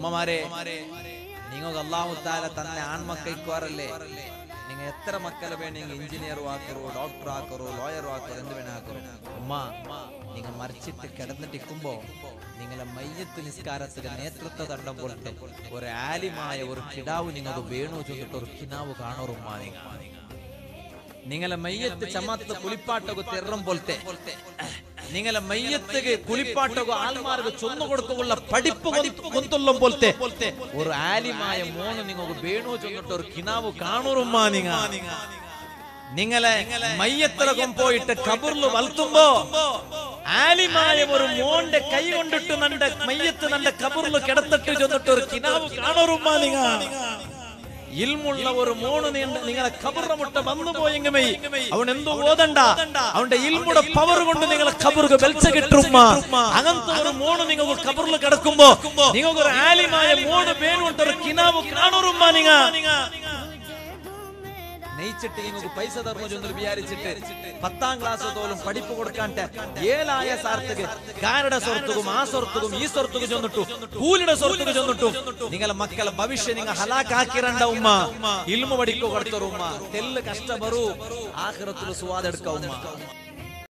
ഉമ്മമാരെ നിങ്ങൾക്ക് അള്ളാഹു താല തന്നെ ആൺമക്കൈക്കുവാറല്ലേ നിങ്ങൾ എത്ര മക്കളെ വേണമെങ്കിൽ എഞ്ചിനീയറും ആക്കറോ ഡോക്ടർ ആക്കറോ ലോയറും ആക്കറോ എന്ത് വേണേ ആക്കറോ ഉമ്മ നിങ്ങൾ മരിച്ചിട്ട് കിടന്നിട്ടിരിക്കുമ്പോ നിങ്ങളെ മയ്യത്ത് നിസ്കാരത്തിന് നേതൃത്വ തണ്ടം പോലത്തെ ഒരു ആലിമായ ഒരു കിടാവ് നിങ്ങൾക്ക് വേണു ചൊന്നിട്ട് ഒരു കിനാവ് കാണോറുമ്മ നിങ്ങൾ നിങ്ങളെ മയ്യത്ത് ചമത്ത് കുളിപ്പാട്ടൊക്കെ തെറം പോലത്തെ നിങ്ങളെ മയ്യത്തുക്ക് കുളിപ്പാട്ടൊക്കെ ആൾമാർക്ക് ചൊന്നു കൊടുക്കുള്ള പഠിപ്പ് കൊന്തുള്ളം പോലത്തെ ഒരു ആലിമായ മോന് നിങ്ങൾക്ക് വേണു ചൊന്നിട്ട് ഒരു കിനാവ് കാണൂറുമ്മ നിങ്ങ നിങ്ങളെ മയ്യത്തിലകം പോയിട്ട് കബറിൽ വളർത്തുമ്പോ ആലിമായ ഒരു മോന്റെ കൈ കൊണ്ടിട്ട് നന്റെ മയ്യത്ത് നന്റെ കബറിൽ കിടത്തിട്ട് ചെന്നിട്ട് ഒരു കിനാവ് കാണൂറുമ്മ നിങ്ങ ഇൽമുള്ള ഒരു മോണ് നീണ്ട നിങ്ങളെ ഖബറിന്റെ മുട്ട വന്നു പോയെങ്കിൽ അവൻ എന്തോ ഓതണ്ട അവന്റെ ഇൽമുടെ പവർ കൊണ്ട് നിങ്ങളെ ഖബറുക വെളിച്ച കിട്ടുമ്മ അങ്ങനത്തെ ഒരു മോണ് നിങ്ങൾക്ക് ഖബറിൽ കിടക്കുമ്പോ നിങ്ങൾക്ക് ഒരു ആലിമായ മോണ് വേണുണ്ട് ഒരു കിനാവ് കാണുറുമ്മ നിങ്ങ നെയ്ച്ചിട്ട് നിങ്ങൾക്ക് പൈസ തരണോ ചെന്നൊരു വിചാരിച്ചിട്ട് പത്താം ക്ലാസ് തോലും പഠിപ്പ് കൊടുക്കാണ്ട് ഏഴായ സാർത്തക്ക് കാരുടെ സ്വർത്തുക്കും ആ സ്വർത്തുക്കും ഈ സ്വർത്തുക്കും ചെന്നിട്ടു കൂലിയുടെ സ്വർത്തുക്ക് ചെന്നിട്ടു നിങ്ങളെ മക്കളെ ഭവിഷ്യ നിങ്ങൾ ഹലാക്കാക്കിരണ്ട ഉമ്മ ഇൽമ പഠിക്കോ കൊടുത്തോറുമ്മ തെല്ല് കഷ്ട ബറു ആഖിറത്തിൽ സ്വാദെടുക്ക ഉമ്മ